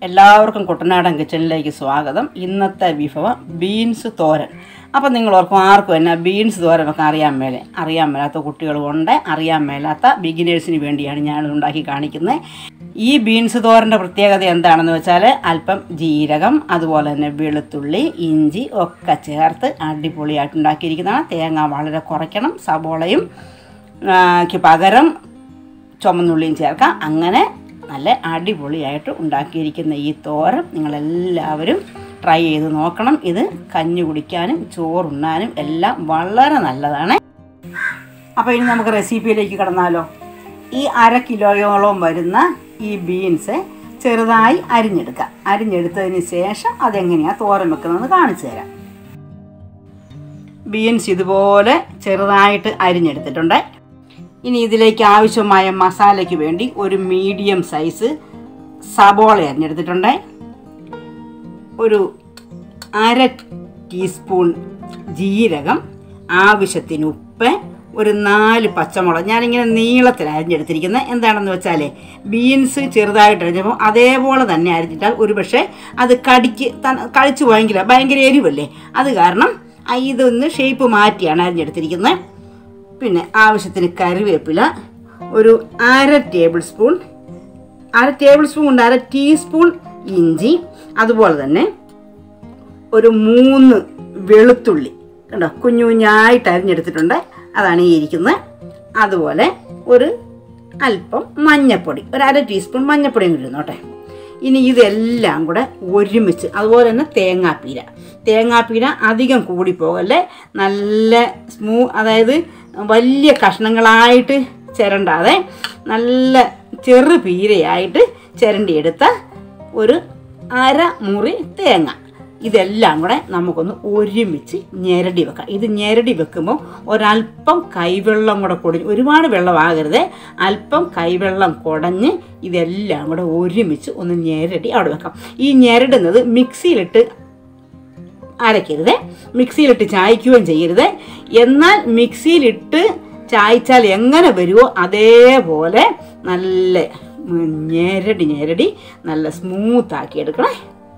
എല്ലാവർക്കും കുട്ടനാടൻ കിച്ചണിലേക്ക് സ്വാഗതം ഇന്നത്തെ വിഭവം ബീൻസ് തോരൻ അപ്പം നിങ്ങൾ ഓർക്കും ആർക്കും എന്നാ ബീൻസ് തോരൻ വെക്കാൻ അറിയാൻ മേലെ അറിയാൻ മേലാത്ത കുട്ടികളുമുണ്ട് അറിയാൻ മേലാത്ത ബിഗിനേഴ്സിന് വേണ്ടിയാണ് ഞാൻ ഉണ്ടാക്കി കാണിക്കുന്നത് ഈ ബീൻസ് തോരൻ്റെ പ്രത്യേകത എന്താണെന്ന് വെച്ചാൽ അല്പം ജീരകം അതുപോലെ തന്നെ വെളുത്തുള്ളി ഇഞ്ചി ഒക്കെ ചേർത്ത് അടിപൊളിയായിട്ട് ഉണ്ടാക്കിയിരിക്കുന്നതാണ് തേങ്ങ വളരെ കുറയ്ക്കണം സബോളയും ആ, ക്ക് പകരം ചുമന്നുള്ളിയും ചേർക്കാം അങ്ങനെ നല്ല അടിപൊളിയായിട്ട് ഉണ്ടാക്കിയിരിക്കുന്ന ഈ തോരൻ നിങ്ങളെല്ലാവരും ട്രൈ ചെയ്ത് നോക്കണം ഇത് കഞ്ഞി കുടിക്കാനും ചോറുണ്ണാനും എല്ലാം വളരെ നല്ലതാണ് അപ്പോൾ ഇനി നമുക്ക് റെസിപ്പിയിലേക്ക് കടന്നാലോ ഈ അര കിലോയോളം വരുന്ന ഈ ബീൻസ് ചെറുതായി അരിഞ്ഞെടുക്കാം അരിഞ്ഞെടുത്തതിന് ശേഷം അതെങ്ങനെയാണ് തോരൻ വെക്കുന്നതെന്ന് കാണിച്ചു തരാം ബീൻസ് ഇതുപോലെ ചെറുതായിട്ട് അരിഞ്ഞെടുത്തിട്ടുണ്ട് ഇനി ഇതിലേക്ക് ആവശ്യമായ മസാലയ്ക്ക് വേണ്ടി ഒരു മീഡിയം സൈസ് സബോള അരിഞ്ഞെടുത്തിട്ടുണ്ട് ഒരു അര ടീസ്പൂൺ ജീരകം ആവശ്യത്തിന് ഉപ്പ് ഒരു നാല് പച്ചമുളക് ഞാനിങ്ങനെ നീളത്തിൽ അരിഞ്ഞെടുത്തിരിക്കുന്നത് എന്താണെന്ന് വെച്ചാൽ ബീൻസ് ചെറുതായിട്ട് അരിഞ്ഞപ്പോൾ അതേപോലെ തന്നെ അരിഞ്ഞിട്ടാൽ ഒരു പക്ഷേ അത് കടിക്ക് ത- കഴിച്ചു പോയെങ്കിൽ ഭയങ്കര എരിവല്ലേ അത് കാരണം ആ ഇതൊന്ന് ഷേപ്പ് മാറ്റിയാണ് അരിഞ്ഞെടുത്തിരിക്കുന്നത് പിന്നെ ആവശ്യത്തിന് കറിവേപ്പില ഒരു അര ടേബിൾ സ്പൂൺ അര ടേബിൾ സ്പൂൺ കൊണ്ട് അര ടീസ്പൂൺ ഇഞ്ചി അതുപോലെ തന്നെ ഒരു മൂന്ന് വെളുത്തുള്ളി കണ്ടോ കുഞ്ഞു കുഞ്ഞായിട്ട് അരിഞ്ഞെടുത്തിട്ടുണ്ട് അതാണ് ഈ ഇരിക്കുന്നത് അതുപോലെ ഒരു അല്പം മഞ്ഞപ്പൊടി ഒരു അര ടീസ്പൂൺ മഞ്ഞപ്പൊടിയും കൂടി ഇടുന്നോട്ടെ ഇനി ഇതെല്ലാം കൂടെ ഒരുമിച്ച് അതുപോലെ തന്നെ തേങ്ങാപ്പീര തേങ്ങാപ്പീര അധികം കൂടി പോകല്ലേ നല്ല സ്മൂ അതായത് വലിയ കഷ്ണങ്ങളായിട്ട് ചിരണ്ടാതെ നല്ല ചെറു പീരയായിട്ട് ചിരണ്ടിയെടുത്ത ഒരു അര മുറി തേങ്ങ ഇതെല്ലാം കൂടെ നമുക്കൊന്ന് ഒരുമിച്ച് ഞെരടി വെക്കാം ഇത് ഞെരടി വെക്കുമ്പോൾ ഒരല്പം കൈവെള്ളം കൂടെ കുടഞ്ഞ് ഒരുപാട് വെള്ളമാകരുത് അല്പം കൈവെള്ളം കുടഞ്ഞ് ഇതെല്ലാം കൂടെ ഒരുമിച്ച് ഒന്ന് ഞെരടി അവിടെ വെക്കാം ഈ ഞെരടുന്നത് മിക്സിയിലിട്ട് അരയ്ക്കരുത് മിക്സിയിലിട്ട് ചായക്കുകയും ചെയ്യരുത് എന്നാൽ മിക്സിയിലിട്ട് ചായച്ചാൽ എങ്ങനെ വരുമോ അതേപോലെ നല്ല ഉം, ഞെരടി ഞെരടി നല്ല സ്മൂത്ത് ആക്കി എടുക്കണേ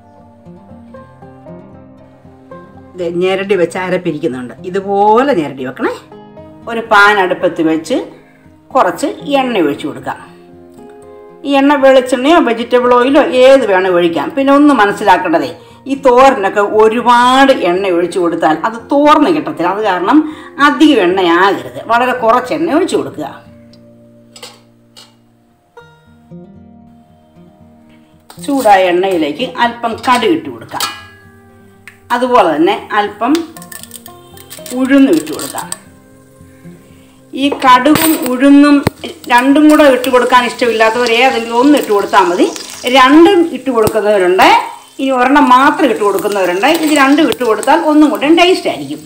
ദേ ഞെരടി വെച്ച് അരപ്പിരിക്കുന്നുണ്ട് ഇതുപോലെ ഞെരടി വെക്കണേ ഒരു പാൻ അടുപ്പത്ത് വെച്ച് കുറച്ച് എണ്ണ ഒഴിച്ചു കൊടുക്കാം ഈ എണ്ണ വെളിച്ചെണ്ണയോ വെജിറ്റബിൾ ഓയിലോ ഏത് വേണം ഒഴിക്കാം പിന്നെ ഒന്ന് മനസ്സിലാക്കേണ്ടതേ ഈ തോരനൊക്കെ ഒരുപാട് എണ്ണ ഒഴിച്ചു കൊടുത്താൽ അത് തോർന്ന് കിട്ടത്തില്ല അത് കാരണം അധികം എണ്ണയാകരുത് വളരെ കുറച്ച് എണ്ണ ഒഴിച്ചു കൊടുക്കുക ചൂടായ എണ്ണയിലേക്ക് അല്പം കടുക് ഇട്ട് കൊടുക്കാം അതുപോലെ തന്നെ അല്പം ഉഴുന്നും ഇട്ട് കൊടുക്കാം ഈ കടുകും ഉഴുന്നും രണ്ടും കൂടെ ഇട്ട് കൊടുക്കാൻ ഇഷ്ടമില്ലാത്തവർ ഏതെങ്കിലും ഒന്ന് ഇട്ട് കൊടുത്താൽ മതി രണ്ടും ഇട്ട് കൊടുക്കുന്നവരുണ്ട് ഇനി ഒരെണ്ണം മാത്രം ഇട്ട് കൊടുക്കുന്നവരുണ്ട് ഇത് രണ്ടും ഇട്ട് കൊടുത്താൽ ഒന്നും കൂടെ ടേസ്റ്റ് ആയിരിക്കും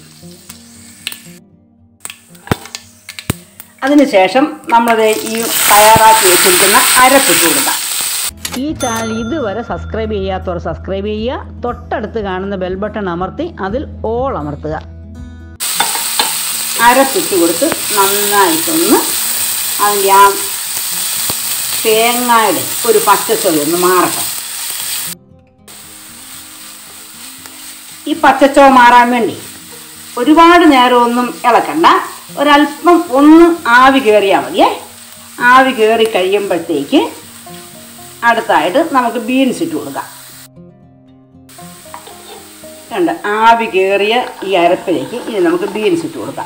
അതിനുശേഷം നമ്മളത് ഈ തയ്യാറാക്കി വെച്ചിരിക്കുന്ന അരപ്പിട്ട് കൊടുക്കാം ഈ ചാനൽ ഇതുവരെ സബ്സ്ക്രൈബ് ചെയ്യാത്തവർ സബ്സ്ക്രൈബ് ചെയ്യുക തൊട്ടടുത്ത് കാണുന്ന ബെൽ ബട്ടൺ അമർത്തി അതിൽ ഓൾ അമർത്തുക അരപ്പിട്ട് കൊടുത്ത് നന്നായിട്ടൊന്ന് അതിൻ്റെ ആ തേങ്ങയുടെ ഒരു പച്ചച്ചൊവ ഒന്ന് മാറട്ടെ ഈ പച്ചച്ചോ മാറാൻ വേണ്ടി ഒരുപാട് നേരമൊന്നും ഇളക്കണ്ട ഒരല്പം ഒന്ന് ആവി കയറിയാൽ മതിയേ ആവി കയറി കഴിയുമ്പോഴത്തേക്ക് അടുത്തായിട്ട് നമുക്ക് ബീൻസ് ഇട്ട് കൊടുക്കാം കണ്ട് ആവി കയറിയ ഈ അരപ്പിലേക്ക് ഇനി നമുക്ക് ബീൻസ് ഇട്ട് കൊടുക്കാം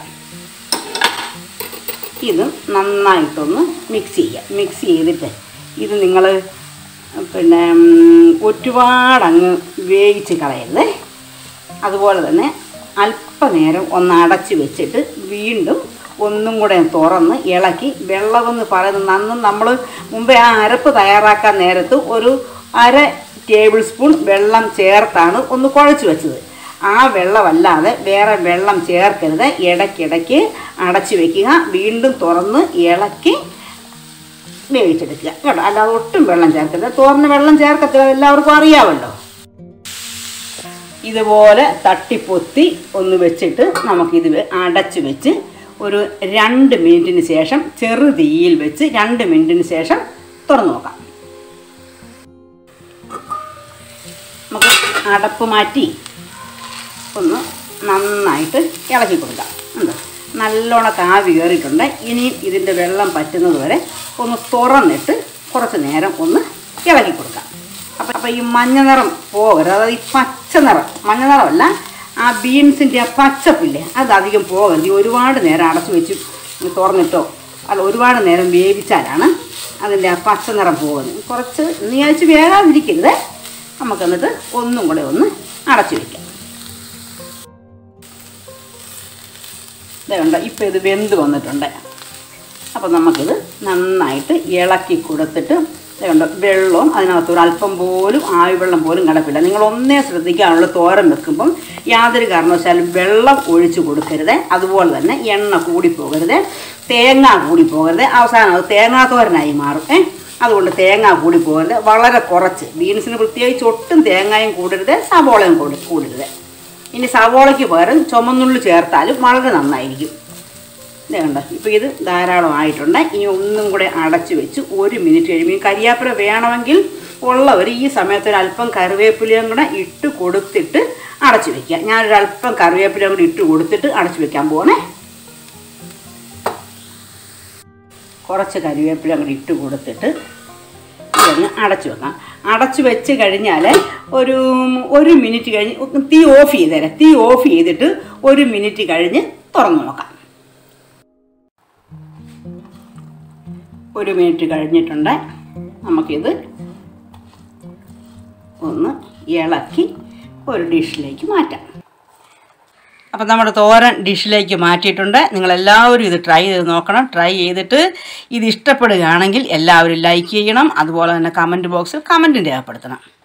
ഇത് നന്നായിട്ടൊന്ന് മിക്സ് ചെയ്യുക മിക്സ് ചെയ്തിട്ട് ഇത് നിങ്ങൾ പിന്നെ ഉം, ഒരുപാടങ്ങ് വേവിച്ച് കളയരുത് അതുപോലെ തന്നെ അല്പനേരം ഒന്ന് അടച്ച് വെച്ചിട്ട് വീണ്ടും ഒന്നും കൂടെ തുറന്ന് ഇളക്കി വെള്ളമെന്ന് പറയുന്നത് അന്ന് നമ്മൾ മുമ്പേ ആ അരപ്പ് തയ്യാറാക്കാൻ നേരത്ത് ഒരു അര ടേബിൾ സ്പൂൺ വെള്ളം ചേർത്താണ് ഒന്ന് കുഴച്ച് വെച്ചത് ആ വെള്ളമല്ലാതെ വേറെ വെള്ളം ചേർക്കരുത് ഇടയ്ക്കിടയ്ക്ക് അടച്ച് വെക്കുക വീണ്ടും തുറന്ന് ഇളക്കി വേവിച്ചെടുക്കുക കേട്ടോ അല്ലാതെ ഒട്ടും വെള്ളം ചേർക്കരുത് തോറിന് വെള്ളം ചേർക്കത്തില്ല എല്ലാവർക്കും അറിയാമല്ലോ ഇതുപോലെ തട്ടിപ്പൊത്തി ഒന്ന് വെച്ചിട്ട് നമുക്കിത് വെ- അടച്ച് വെച്ച് ഒരു രണ്ട് മിനിറ്റിന് ശേഷം ചെറു തീയിൽ വെച്ച് രണ്ട് മിനിറ്റിന് ശേഷം തുറന്നു നോക്കാം അടപ്പ് മാറ്റി ഒന്ന് നന്നായിട്ട് ഇളക്കി കൊടുക്കാം ഉണ്ട് നല്ലോണം കാവി കയറിയിട്ടുണ്ട് ഇനിയും ഇതിൻ്റെ വെള്ളം പറ്റുന്നത് വരെ ഒന്ന് തുറന്നിട്ട് കുറച്ച് നേരം ഒന്ന് ഇളക്കി കൊടുക്കാം അപ്പം അപ്പം ഈ മഞ്ഞ നിറം പോകരുത് അതായത് ഈ പച്ച നിറം മഞ്ഞ നിറമല്ല ആ ബീൻസിൻ്റെ ആ പച്ചപ്പില്ലേ അത് അധികം പോകരുത് ഈ ഒരുപാട് നേരം അടച്ചു വെച്ച് തുറന്നിട്ടോ അല്ല ഒരുപാട് നേരം വേവിച്ചാലാണ് അതിൻ്റെ ആ പച്ച നിറം പോകുന്നത് കുറച്ച് നീ വെച്ച് വേകാതിരിക്കരുത് നമുക്ക് എന്നിട്ട് ഒന്നും കൂടെ ഒന്ന് അടച്ചു വയ്ക്കാം ഇതുണ്ട് ഇപ്പോൾ ഇത് വെന്ത് വന്നിട്ടുണ്ട് അപ്പോൾ നമുക്കിത് നന്നായിട്ട് ഇളക്കി കൊടുത്തിട്ട് ഇതുണ്ട് വെള്ളവും അതിനകത്ത് ഒരു അല്പം പോലും ആവി വെള്ളം പോലും കിടപ്പില്ല നിങ്ങൾ ഒന്നേ ശ്രദ്ധിക്കാനുള്ള തോരൻ വെക്കുമ്പം യാതൊരു കാരണവശാലും വെള്ളം ഒഴിച്ചു കൊടുക്കരുത് അതുപോലെ തന്നെ എണ്ണ കൂടി പോകരുത് തേങ്ങ കൂടി പോകരുത് അവസാനം അത് തേങ്ങാ തോരനായി മാറും ഏ അതുകൊണ്ട് തേങ്ങ കൂടി പോകരുത് വളരെ കുറച്ച് ബീൻസിന് പ്രത്യേകിച്ച് ഒട്ടും തേങ്ങയും കൂടരുത് സവോളയും കൂടി കൂടരുത് ഇനി സവോളയ്ക്ക് പകരം ചുമന്നുള്ളി ചേർത്താലും വളരെ നന്നായിരിക്കും ഇതേ കണ്ടോ ഇപ്പോൾ ഇത് ധാരാളമായിട്ടുണ്ട് ഇനി ഒന്നും കൂടെ അടച്ചു വെച്ച് ഒരു മിനിറ്റ് കഴിയുമ്പോൾ ഈ കരിയാപ്പില വേണമെങ്കിൽ ഉള്ളവർ ഈ സമയത്ത് ഒരു അല്പം കറിവേപ്പിലയും കൂടെ ഇട്ട് കൊടുത്തിട്ട് അടച്ചു വെക്കുക ഞാനൊരു അല്പം കറിവേപ്പിലയും കൂടി ഇട്ട് കൊടുത്തിട്ട് അടച്ചു വെക്കാൻ പോകണേ കുറച്ച് കറിവേപ്പിലയും കൂടി ഇട്ട് കൊടുത്തിട്ട് ഇതൊന്ന് അടച്ചു വെക്കാം അടച്ചു വെച്ച് കഴിഞ്ഞാൽ ഒരു ഒരു മിനിറ്റ് കഴിഞ്ഞ് തീ ഓഫ് ചെയ്തേരാം തീ ഓഫ് ചെയ്തിട്ട് ഒരു മിനിറ്റ് കഴിഞ്ഞ് തുറന്നു നോക്കാം ഒരു മിനിറ്റ് കഴിഞ്ഞിട്ടുണ്ട് നമുക്കിത് ഒന്ന് ഇളക്കി ഒരു ഡിഷിലേക്ക് മാറ്റാം അപ്പം നമ്മുടെ തോരൻ ഡിഷിലേക്ക് മാറ്റിയിട്ടുണ്ട് നിങ്ങളെല്ലാവരും ഇത് ട്രൈ ചെയ്ത് നോക്കണം ട്രൈ ചെയ്തിട്ട് ഇത് ഇഷ്ടപ്പെടുകയാണെങ്കിൽ എല്ലാവരും ലൈക്ക് ചെയ്യണം അതുപോലെ തന്നെ കമൻറ്റ് ബോക്സിൽ കമൻറ്റും രേഖപ്പെടുത്തണം